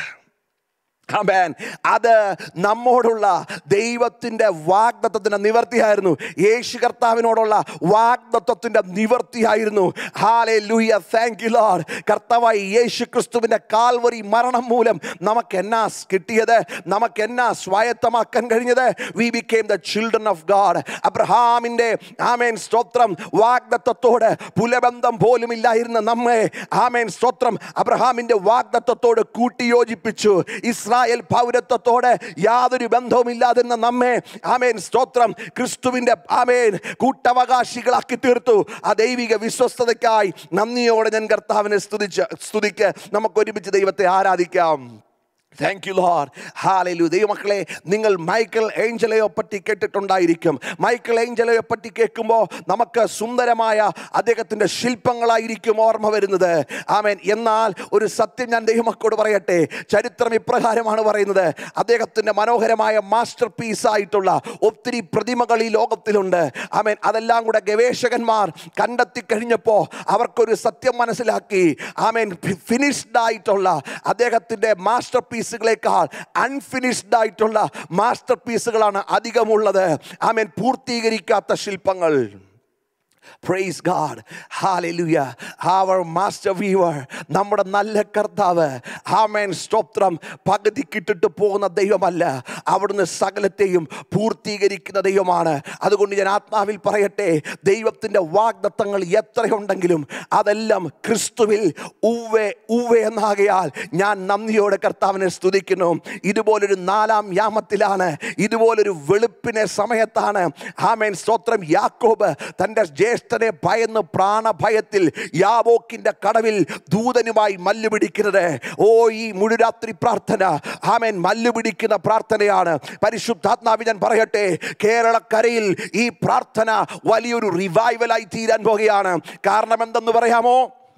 S1: ആമേൻ അത് നമ്മോടുള്ള ദൈവത്തിൻ്റെ വാഗ്ദത്വത്തിൻ്റെ നിവർത്തിയായിരുന്നു യേശു കർത്താവിനോടുള്ള വാഗ്ദത്വത്തിൻ്റെ നിവർത്തിയായിരുന്നു ഹാലേ ലൂയ താങ്ക് യു ലോഡ് കർത്താവായി യേശു ക്രിസ്തുവിൻ്റെ കാൽവറി മരണം മൂലം നമുക്ക് എന്നാ കിട്ടിയത് നമുക്ക് എന്നാ സ്വായത്തമാക്കാൻ കഴിഞ്ഞത് we became the children of God അബ്രഹാമിൻ്റെ ആമേൻ സ്തോത്രം വാഗ്ദത്വത്തോട് പുലബന്ധം പോലും ഇല്ലായിരുന്ന നമ്മെ ആമേൻ സ്തോത്രം അബ്രഹാമിൻ്റെ വാഗ്ദത്വത്തോട് കൂട്ടിയോജിപ്പിച്ചു ഇസ്രായേൽ പൗരത്വത്തോട് യാതൊരു ബന്ധവുമില്ലാതിരുന്ന നമ്മെ ആമേൻ സ്തോത്രം ക്രിസ്തുവിൻ്റെ ആമേൻ കൂട്ടവകാശികളാക്കി തീർത്തു ആ ദൈവിക വിശ്വസ്തതയ്ക്കായി നന്ദിയോടെ ഞാൻ കർത്താവിനെ സ്തുതിച്ച് സ്തുതിക്ക് നമുക്ക് ഒരുമിച്ച് ദൈവത്തെ ആരാധിക്കാം താങ്ക് യു ലോർ ഹാലലു ദൈവമക്കളെ നിങ്ങൾ മൈക്കൽ ഏഞ്ചലയോ പറ്റി കേട്ടിട്ടുണ്ടായിരിക്കും മൈക്കൽ ഏഞ്ചലയോ പറ്റി കേൾക്കുമ്പോൾ നമുക്ക് സുന്ദരമായ അദ്ദേഹത്തിൻ്റെ ശില്പങ്ങളായിരിക്കും ഓർമ്മ വരുന്നത് ആമേൻ എന്നാൽ ഒരു സത്യം ഞാൻ ദൈവമക്കളോട് പറയട്ടെ ചരിത്രം ഇപ്രകാരമാണ് പറയുന്നത് അദ്ദേഹത്തിൻ്റെ മനോഹരമായ മാസ്റ്റർ പീസായിട്ടുള്ള ഒത്തിരി പ്രതിമകൾ ഈ ലോകത്തിലുണ്ട് ആമേൻ അതെല്ലാം കൂടെ ഗവേഷകന്മാർ കണ്ടെത്തി കഴിഞ്ഞപ്പോൾ അവർക്കൊരു സത്യം മനസ്സിലാക്കി ആമേൻ ഫിനിഷ്ഡ് ആയിട്ടുള്ള അദ്ദേഹത്തിൻ്റെ മാസ്റ്റർ പീസുകളെക്കാൾ അൺഫിനിഷ്ഡ് ആയിട്ടുള്ള മാസ്റ്റർ പീസുകളാണ് അധികമുള്ളത് ആമേൻ പൂർത്തീകരിക്കാത്ത ശില്പങ്ങൾ പ്രൈസ് ഗാഡ് ഹാലലുയ അവർ മാസ്റ്റർ വീവർ നമ്മുടെ നല്ല കർത്താവ് ആമേൻ സ്തോത്രം പകുതിക്കിട്ടിട്ട് പോകുന്ന ദൈവമല്ല അവിടുന്ന് സകലത്തെയും പൂർത്തീകരിക്കുന്ന ദൈവമാണ് അതുകൊണ്ട് ഞാൻ ആത്മാവിൽ പറയട്ടെ ദൈവത്തിൻ്റെ വാഗ്ദത്തങ്ങൾ എത്രയുണ്ടെങ്കിലും അതെല്ലാം ക്രിസ്തുവിൽ ഉവ്വെ ഉവ്വെ എന്നാകയാൽ ഞാൻ നന്ദിയോടെ കർത്താവിനെ സ്തുതിക്കുന്നു ഇതുപോലൊരു നാലാം യാമത്തിലാണ് ഇതുപോലൊരു വെളുപ്പിനെ സമയത്താണ് ആമേൻ സ്തോത്രം യാക്കോബ് തൻ്റെ ജ്യേഷ്ഠനെ ഭയന്ന് പ്രാണഭയത്തിൽ യാവോക്കിൻ്റെ കടവിൽ ദൂതനുമായി മല്ലുപിടിക്കുന്നത് ഓ ഈ മുഴുരാത്രി പ്രാർത്ഥന ആമേൻ മല്ലുപിടിക്കുന്ന പ്രാർത്ഥനയാണ് പരിശുദ്ധാത്മാവി ഞാൻ പറയട്ടെ കേരളക്കരയിൽ ഈ പ്രാർത്ഥന വലിയൊരു റിവൈവലായി തീരാൻ പോകുകയാണ് കാരണം എന്തെന്ന് പറയാമോ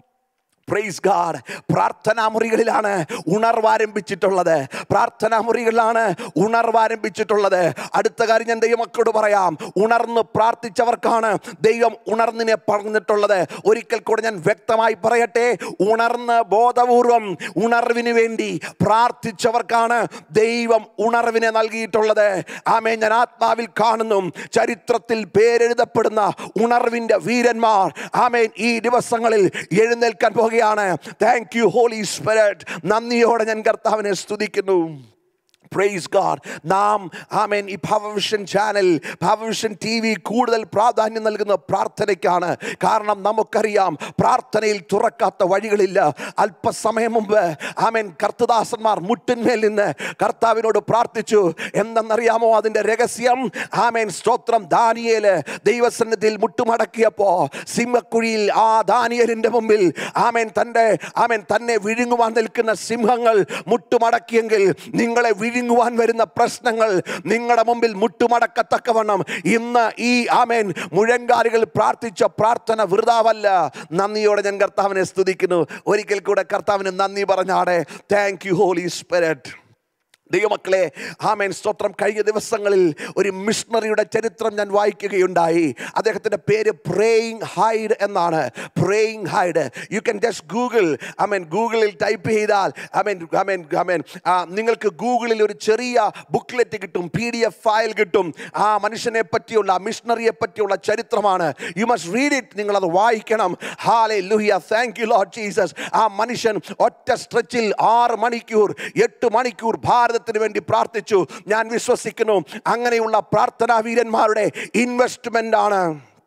S1: പ്രൈസ് ഗാഡ് പ്രാർത്ഥനാ മുറികളിലാണ് ഉണർവ് ആരംഭിച്ചിട്ടുള്ളത് പ്രാർത്ഥനാ മുറികളിലാണ് ഉണർവ് ആരംഭിച്ചിട്ടുള്ളത് അടുത്ത കാര്യം ഞാൻ ദൈവമക്കളോട് പറയാം ഉണർന്ന് പ്രാർത്ഥിച്ചവർക്കാണ് ദൈവം ഉണർന്നിനെ പറഞ്ഞിട്ടുള്ളത് ഒരിക്കൽ കൂടെ ഞാൻ വ്യക്തമായി പറയട്ടെ ഉണർന്ന് ബോധപൂർവം ഉണർവിന് വേണ്ടി പ്രാർത്ഥിച്ചവർക്കാണ് ദൈവം ഉണർവിനെ നൽകിയിട്ടുള്ളത് ആമേ ഞാൻ ആത്മാവിൽ കാണുന്നു ചരിത്രത്തിൽ പേരെഴുതപ്പെടുന്ന ഉണർവിൻ്റെ വീരന്മാർ ആമേൻ ഈ ദിവസങ്ങളിൽ എഴുന്നേൽക്കാൻ പോകുകയാണ് താങ്ക് യു ഹോളി സ്പിരിറ്റ് നന്ദിയോടെ ഞാൻ കർത്താവിനെ സ്തുതിക്കുന്നു പ്രൈസ് ഗാഡ് നാം ആമേൻ ഈ ഭവവിഷൻ ചാനൽ ഭവവിഷൻ ടി വി കൂടുതൽ പ്രാധാന്യം നൽകുന്ന പ്രാർത്ഥനയ്ക്കാണ് കാരണം നമുക്കറിയാം പ്രാർത്ഥനയിൽ തുറക്കാത്ത വഴികളില്ല അല്പസമയം മുമ്പ് ആമേൻ കർത്തദാസന്മാർ മുട്ടിന്മേൽ നിന്ന് കർത്താവിനോട് പ്രാർത്ഥിച്ചു എന്തെന്നറിയാമോ അതിൻ്റെ രഹസ്യം ആമേൻ സ്തോത്രം ദാനിയേല് ദൈവസന്നിധിയിൽ മുട്ടുമടക്കിയപ്പോ സിംഹക്കുഴിയിൽ ആ ദാനിയലിൻ്റെ മുമ്പിൽ ആമേൻ തൻ്റെ ആമേൻ തന്നെ വിഴുങ്ങുവാൻ നിൽക്കുന്ന സിംഹങ്ങൾ മുട്ടുമടക്കിയെങ്കിൽ നിങ്ങളെ വിഴുങ്ങുവാൻ വരുന്ന പ്രശ്നങ്ങൾ നിങ്ങളുടെ മുമ്പിൽ മുട്ടുമടക്കത്തക്കവണ്ണം ഇന്ന് ഈ ആമേൻ മുഴങ്കാലുകൾ പ്രാർത്ഥിച്ച പ്രാർത്ഥന വൃതാവല്ല നന്ദിയോടെ ഞാൻ കർത്താവിനെ സ്തുതിക്കുന്നു ഒരിക്കൽ കൂടെ കർത്താവിന് നന്ദി പറഞ്ഞാടെ താങ്ക് യു ഹോളി സ്പിരിറ്റ് ദൈവമക്കളെ ആമേൻ സ്തോത്രം കഴിഞ്ഞ ദിവസങ്ങളിൽ ഒരു മിഷണറിയുടെ ചരിത്രം ഞാൻ വായിക്കുകയുണ്ടായി അദ്ദേഹത്തിൻ്റെ പേര് പ്രേയിങ് ഹൈഡ് എന്നാണ് praying Hyde you can just Google ആമേൻ ഗൂഗിളിൽ ടൈപ്പ് ചെയ്താൽ ആമേൻ ആമേൻ ആമേൻ നിങ്ങൾക്ക് ഗൂഗിളിൽ ഒരു ചെറിയ ബുക്ക്ലെറ്റ് കിട്ടും പി ഡി എഫ് ഫയൽ കിട്ടും ആ മനുഷ്യനെ പറ്റിയുള്ള ആ മിഷണറിയെ പറ്റിയുള്ള ചരിത്രമാണ് യു മസ്റ്റ് റീഡ് ഇറ്റ് നിങ്ങളത് വായിക്കണം ഹാലെ ലുഹിയ താങ്ക് യു ലോഡ് ജീസസ് ആ മനുഷ്യൻ ഒറ്റ സ്ട്രെച്ചിൽ ആറ് മണിക്കൂർ എട്ട് മണിക്കൂർ ഭാരത ഭാരതത്തിന് വേണ്ടി പ്രാർത്ഥിച്ചു ഞാൻ വിശ്വസിക്കുന്നു അങ്ങനെയുള്ള പ്രാർത്ഥനാ വീരന്മാരുടെ ഇൻവെസ്റ്റ്മെന്റ് ആണ്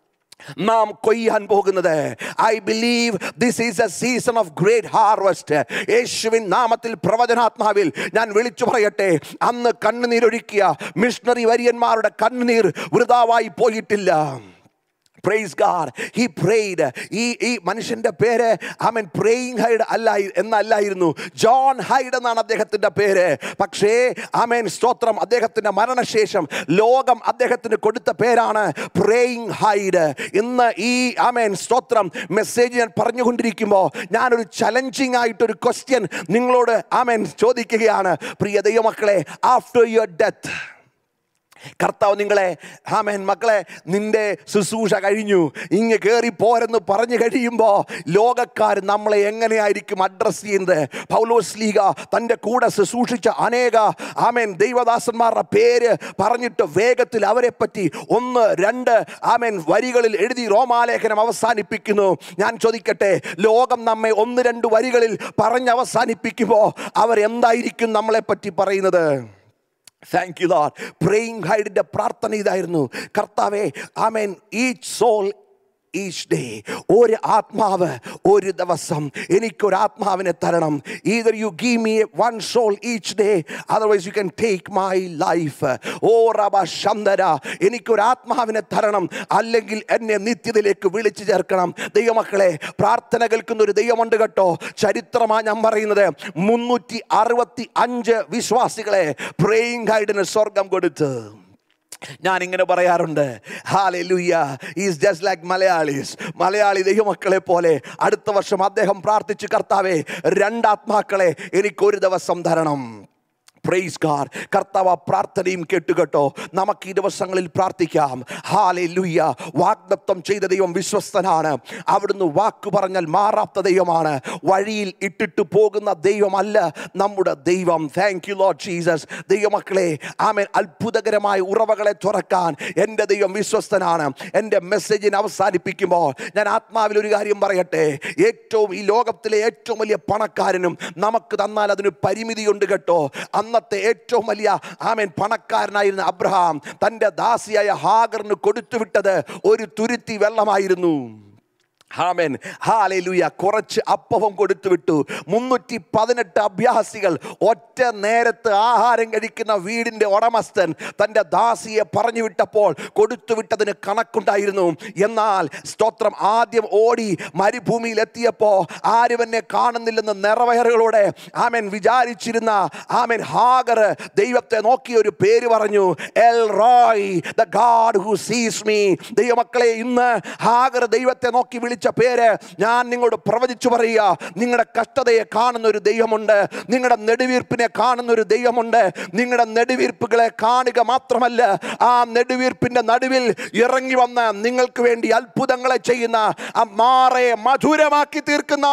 S1: നാം കൊയ്യാൻ പോകുന്നത് I believe this is a season of great harvest യേശുവിൻ നാമത്തിൽ പ്രവചനാത്മാവിൽ ഞാൻ വിളിച്ചു പറയട്ടെ അന്ന് കണ്ണുനീരൊഴുക്കിയ മിഷണറി വര്യന്മാരുടെ കണ്ണുനീർ വൃതാവായി പോയിട്ടില്ല പ്രൈസ് ഗാഡ് ഹി പ്രേയ്ഡ് ഈ ഈ മനുഷ്യന്റെ പേര് ആമൻ പ്രേയിങ് ഹൈഡ് അല്ല എന്നല്ലായിരുന്നു ജോൺ ഹൈഡ് എന്നാണ് അദ്ദേഹത്തിന്റെ പേര് പക്ഷേ ആമേൻ സ്തോത്രം അദ്ദേഹത്തിന്റെ മരണശേഷം ലോകം അദ്ദേഹത്തിന് കൊടുത്ത പേരാണ് പ്രേയിങ് ഹൈഡ് ഇന്ന് ഈ ആമേൻ സ്തോത്രം മെസ്സേജ് ഞാൻ പറഞ്ഞുകൊണ്ടിരിക്കുമ്പോൾ ഞാനൊരു ചലഞ്ചിങ് ആയിട്ടൊരു ക്വസ്റ്റ്യൻ നിങ്ങളോട് ആമേൻ ചോദിക്കുകയാണ് പ്രിയ ദൈവമക്കളെ ആഫ്റ്റർ യുവർ ഡെത്ത് കർത്താവ് നിങ്ങളെ ആമേൻ മക്കളെ നിന്റെ ശുശ്രൂഷ കഴിഞ്ഞു ഇങ്ങ് കയറി പോരെന്ന് പറഞ്ഞു കഴിയുമ്പോൾ ലോകക്കാർ നമ്മളെ എങ്ങനെയായിരിക്കും അഡ്രസ്സ് ചെയ്യുന്നത് പൗലോസ് ലീഗ തൻ്റെ കൂടെ ശുശ്രൂഷിച്ച അനേക ആമേൻ ദൈവദാസന്മാരുടെ പേര് പറഞ്ഞിട്ട് വേഗത്തിൽ അവരെ പറ്റി ഒന്ന് രണ്ട് ആമേൻ വരികളിൽ എഴുതി റോമാലേഖനം അവസാനിപ്പിക്കുന്നു ഞാൻ ചോദിക്കട്ടെ ലോകം നമ്മെ ഒന്ന് രണ്ട് വരികളിൽ പറഞ്ഞ് അവസാനിപ്പിക്കുമ്പോൾ അവരെന്തായിരിക്കും നമ്മളെ പറ്റി പറയുന്നത് താങ്ക് യു ലോഡ് പ്രേയിങ് ഹൈഡിൻ്റെ പ്രാർത്ഥന ഇതായിരുന്നു കർത്താവെ ആമേൻ ഈച്ച് സോൾ ഈച്ച് ഡേ ഒരു ആത്മാവ് ഒരു ദിവസം എനിക്കൊരു ആത്മാവിനെ തരണം either you give me one soul each day otherwise you can take my life ഓ റബ ശന്തര എനിക്കൊരു ആത്മാവിനെ തരണം അല്ലെങ്കിൽ എന്നെ നിത്യതയിലേക്ക് വിളിച്ചു ചേർക്കണം ദൈവമക്കളെ പ്രാർത്ഥന കേൾക്കുന്ന ഒരു ദൈവമുണ്ട് കേട്ടോ ചരിത്രമാണ് ഞാൻ പറയുന്നത് മുന്നൂറ്റി അറുപത്തി അഞ്ച് വിശ്വാസികളെ പ്രേയിങ് ഗൈഡിന് സ്വർഗം കൊടുത്ത് ഞാൻ ഇങ്ങനെ പറയാറുണ്ട് hallelujah is just like Malayalees Malayali ദൈവമക്കളെ പോലെ അടുത്ത വർഷം അദ്ദേഹം പ്രാർത്ഥിച്ചു കർത്താവെ രണ്ടാത്മാക്കളെ എനിക്കൊരു ദിവസം തരണം പ്രൈസ് ഗാഡ് കർത്താവ് ആ പ്രാർത്ഥനയും കേട്ടുകെട്ടോ നമുക്ക് ഈ ദിവസങ്ങളിൽ പ്രാർത്ഥിക്കാം ഹാലെ ലുയ്യ വാഗ്ദത്വം ചെയ്ത ദൈവം വിശ്വസ്തനാണ് അവിടുന്ന് വാക്ക് പറഞ്ഞാൽ മാറാത്ത ദൈവമാണ് വഴിയിൽ ഇട്ടിട്ട് പോകുന്ന ദൈവമല്ല നമ്മുടെ ദൈവം താങ്ക് യു ലോഡ് ജീസസ് ദൈവമക്കളെ ആമേൻ അത്ഭുതകരമായ ഉറവകളെ തുറക്കാൻ എൻ്റെ ദൈവം വിശ്വസ്തനാണ് എൻ്റെ മെസ്സേജിനെ അവസാനിപ്പിക്കുമ്പോൾ ഞാൻ ആത്മാവിൽ ഒരു കാര്യം പറയട്ടെ ഏറ്റവും ഈ ലോകത്തിലെ ഏറ്റവും വലിയ പണക്കാരനും നമുക്ക് തന്നാൽ അതിന് പരിമിതിയുണ്ട് കേട്ടോ അന്നത്തെ ഏറ്റവും വലിയ ആമേൻ പണക്കാരനായിരുന്ന അബ്രഹാം തൻ്റെ ദാസിയായ ഹാഗറിന് കൊടുത്തുവിട്ടത് ഒരു തുരുത്തി വെള്ളമായിരുന്നു ഹാമേൻ ഹാലേലുയ കുറച്ച് അപ്പവും കൊടുത്തു വിട്ടു മുന്നൂറ്റി പതിനെട്ട് അഭ്യാസികൾ ഒറ്റ നേരത്ത് ആഹാരം കഴിക്കുന്ന വീടിൻ്റെ ഉടമസ്ഥൻ തൻ്റെ ദാസിയെ പറഞ്ഞു വിട്ടപ്പോൾ കൊടുത്തു വിട്ടതിന് കണക്കുണ്ടായിരുന്നു എന്നാൽ സ്തോത്രം ആദ്യം ഓടി മരുഭൂമിയിൽ എത്തിയപ്പോൾ ആരും എന്നെ കാണുന്നില്ലെന്ന് നിറവയറുകളോടെ ആമേൻ വിചാരിച്ചിരുന്ന ആമേൻ ഹാഗർ ദൈവത്തെ നോക്കി ഒരു പേര് പറഞ്ഞു El Roi the God who sees me ദൈവമക്കളെ ഇന്ന് ഹാഗർ ദൈവത്തെ നോക്കി വിളിച്ച പേര് ഞാൻ നിങ്ങളോട് പ്രവചിച്ചു പറയുക നിങ്ങളുടെ കഷ്ടതയെ കാണുന്ന ഒരു ദൈവമുണ്ട് നിങ്ങളുടെ നെടുവീർപ്പിനെ കാണുന്ന ഒരു ദൈവമുണ്ട് നിങ്ങളുടെ നെടുവീർപ്പുകളെ കാണുക മാത്രമല്ല ആ നെടുവീർപ്പിന്റെ നടുവിൽ ഇറങ്ങി വന്ന് നിങ്ങൾക്ക് വേണ്ടി അത്ഭുതങ്ങളെ ചെയ്യുന്ന ആ മാറയെ മധുരമാക്കി തീർക്കുന്ന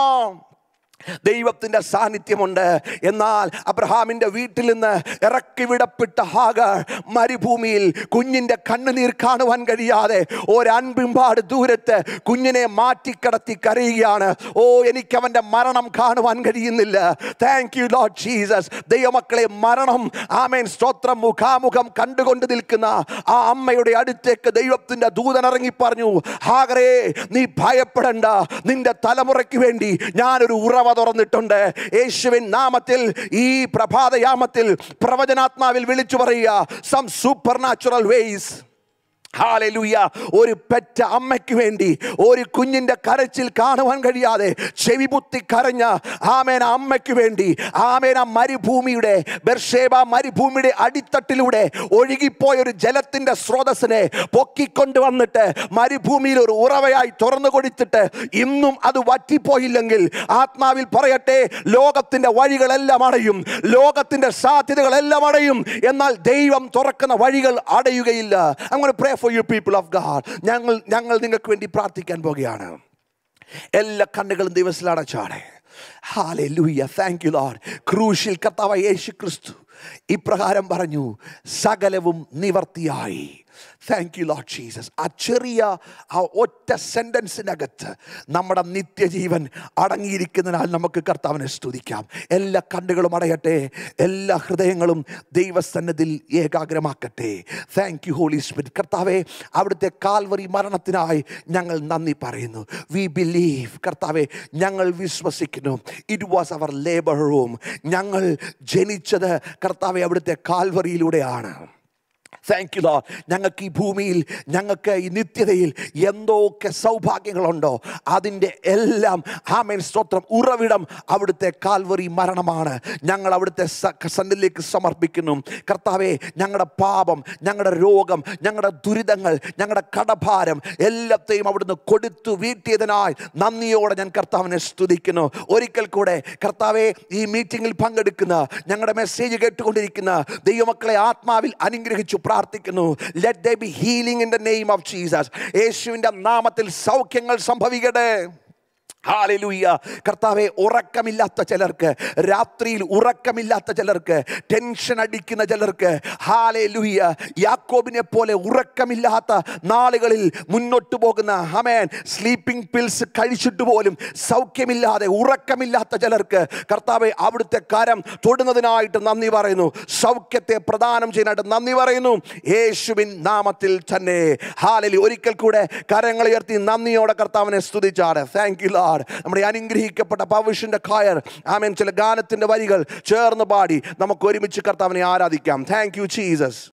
S1: ദൈവത്തിൻ്റെ സാന്നിധ്യമുണ്ട് എന്നാൽ അബ്രഹാമിൻ്റെ വീട്ടിൽ നിന്ന് ഇറക്കി വിടപ്പെട്ട ഹാഗർ മരുഭൂമിയിൽ കുഞ്ഞിൻ്റെ കണ്ണുനീർ കാണുവാൻ കഴിയാതെ ഒരൻപിമ്പാട് ദൂരത്ത് കുഞ്ഞിനെ മാറ്റിക്കടത്തി കരയുകയാണ് ഓ എനിക്ക് അവൻ്റെ മരണം കാണുവാൻ കഴിയുന്നില്ല താങ്ക് യു ലോഡ് ജീസസ് ദൈവമക്കളെ മരണം ആമേൻ സ്തോത്രം മുഖാമുഖം കണ്ടുകൊണ്ട് നിൽക്കുന്ന ആ അമ്മയുടെ അടുത്തേക്ക് ദൈവത്തിൻ്റെ ദൂതനിറങ്ങി പറഞ്ഞു ഹാഗറേ നീ ഭയപ്പെടണ്ട നിന്റെ തലമുറയ്ക്ക് വേണ്ടി ഞാനൊരു ഉറവ തുറന്നിട്ടുണ്ട് യേശുവിൻ നാമത്തിൽ ഈ പ്രഭാതയാമത്തിൽ പ്രവചനാത്മാവിൽ വിളിച്ചു പറയുക സം സൂപ്പർ നാച്ചുറൽ വേസ് ഹാലലൂയ ഒരു പെറ്റ അമ്മയ്ക്ക് വേണ്ടി ഒരു കുഞ്ഞിൻ്റെ കരച്ചിൽ കാണുവാൻ കഴിയാതെ ചെവി പുത്തി കരഞ്ഞ ആമേന അമ്മയ്ക്ക് വേണ്ടി ആമേന മരുഭൂമിയുടെ ബർഷേബ മരുഭൂമിയുടെ അടിത്തട്ടിലൂടെ ഒഴുകിപ്പോയ ഒരു ജലത്തിൻ്റെ സ്രോതസ്സിനെ പൊക്കിക്കൊണ്ട് വന്നിട്ട് മരുഭൂമിയിൽ ഒരു ഉറവയായി തുറന്നു കൊടുത്തിട്ട് ഇന്നും അത് വറ്റിപ്പോയില്ലെങ്കിൽ ആത്മാവിൽ പറയട്ടെ ലോകത്തിൻ്റെ വഴികളെല്ലാം അടയും ലോകത്തിൻ്റെ സാധ്യതകളെല്ലാം അടയും എന്നാൽ ദൈവം തുറക്കുന്ന വഴികൾ അടയുകയില്ല അങ്ങനെ pray for you people of God ഞങ്ങൾ ഞങ്ങൾ നിങ്ങൾക്ക് വേണ്ടി പ്രാർത്ഥിക്കാൻ പോകുകയാണ് എല്ലാ കണ്ണുകളും ദിവസത്തിൽ അടച്ചാണ് ഹാലെ ലൂയ താങ്ക് യു ലോഡ് ക്രൂശിൽ കർത്താവ് യേശു ക്രിസ്തു ഇപ്രകാരം പറഞ്ഞു സകലവും നിവർത്തിയായി താങ്ക് യു ലോഡ് ജീസസ് ആ ചെറിയ ആ ഒറ്റ സെൻറ്റൻസിനകത്ത് നമ്മുടെ നിത്യജീവൻ അടങ്ങിയിരിക്കുന്നതിനാൽ നമുക്ക് കർത്താവിനെ സ്തുതിക്കാം എല്ലാ കണ്ണുകളും അടയട്ടെ എല്ലാ ഹൃദയങ്ങളും ദൈവസന്നതിൽ ഏകാഗ്രമാക്കട്ടെ താങ്ക് യു ഹോളി സ്പിരിറ്റ് കർത്താവെ അവിടുത്തെ കാൽവറി മരണത്തിനായി ഞങ്ങൾ നന്ദി പറയുന്നു വി ബിലീവ് കർത്താവെ ഞങ്ങൾ വിശ്വസിക്കുന്നു it was our labour room ഞങ്ങൾ ജനിച്ചത് കർത്താവെ അവിടുത്തെ കാൽവറിയിലൂടെയാണ് താങ്ക് യു ലോ ഞങ്ങൾക്ക് ഈ ഭൂമിയിൽ ഞങ്ങൾക്ക് ഈ നിത്യതയിൽ എന്തൊക്കെ സൗഭാഗ്യങ്ങളുണ്ടോ അതിൻ്റെ എല്ലാം ആമേൻ സ്തോത്രം ഉറവിടം അവിടുത്തെ കാൽവറി മരണമാണ് ഞങ്ങൾ അവിടുത്തെ സന്നിലേക്ക് സമർപ്പിക്കുന്നു കർത്താവെ ഞങ്ങളുടെ പാപം ഞങ്ങളുടെ രോഗം ഞങ്ങളുടെ ദുരിതങ്ങൾ ഞങ്ങളുടെ കടഭാരം എല്ലാത്തെയും അവിടുന്ന് കൊടുത്തു വീട്ടിയതിനായി നന്ദിയോടെ ഞാൻ കർത്താവിനെ സ്തുതിക്കുന്നു ഒരിക്കൽ കൂടെ കർത്താവെ ഈ മീറ്റിങ്ങിൽ പങ്കെടുക്കുന്ന ഞങ്ങളുടെ മെസ്സേജ് കേട്ടുകൊണ്ടിരിക്കുന്ന ദൈവമക്കളെ ആത്മാവിൽ അനുഗ്രഹിച്ചു പ്രാർത്ഥിക്കുന്നു let there be healing in the name of Jesus യേശുവിൻ്റെ നാമത്തിൽ സൗഖ്യങ്ങൾ സംഭവിക്കട്ടെ ഹാലലൂയ കർത്താവെ ഉറക്കമില്ലാത്ത ചിലർക്ക് രാത്രിയിൽ ഉറക്കമില്ലാത്ത ചിലർക്ക് ടെൻഷൻ അടിക്കുന്ന ചിലർക്ക് ഹാലലൂയ യാക്കോബിനെ പോലെ ഉറക്കമില്ലാത്ത നാളുകളിൽ മുന്നോട്ട് പോകുന്ന ഹമേൻ സ്ലീപ്പിംഗ് പിൽസ് കഴിച്ചിട്ട് പോലും സൗഖ്യമില്ലാതെ ഉറക്കമില്ലാത്ത ചിലർക്ക് കർത്താവെ അവിടുത്തെ കരം തൊടുന്നതിനായിട്ട് നന്ദി പറയുന്നു സൗഖ്യത്തെ പ്രദാനം ചെയ്യാനായിട്ട് നന്ദി പറയുന്നു യേശുവിൻ നാമത്തിൽ തന്നെ ഹാലലി ഒരിക്കൽ കൂടെ കരങ്ങൾ ഉയർത്തി നന്ദിയോടെ കർത്താവിനെ സ്തുതിച്ചാണ് താങ്ക് യു ലാഡ് നമ്മുടെ അനുഗ്രഹിക്കപ്പെട്ട പവിഷിന്റെ കായർ ആമേൻ ചില ഗാനത്തിന്റെ വരികൾ ചേർന്ന് പാടി നമുക്ക് ഒരുമിച്ച് കർത്താവിനെ ആരാധിക്കാം താങ്ക് യു ജീസസ്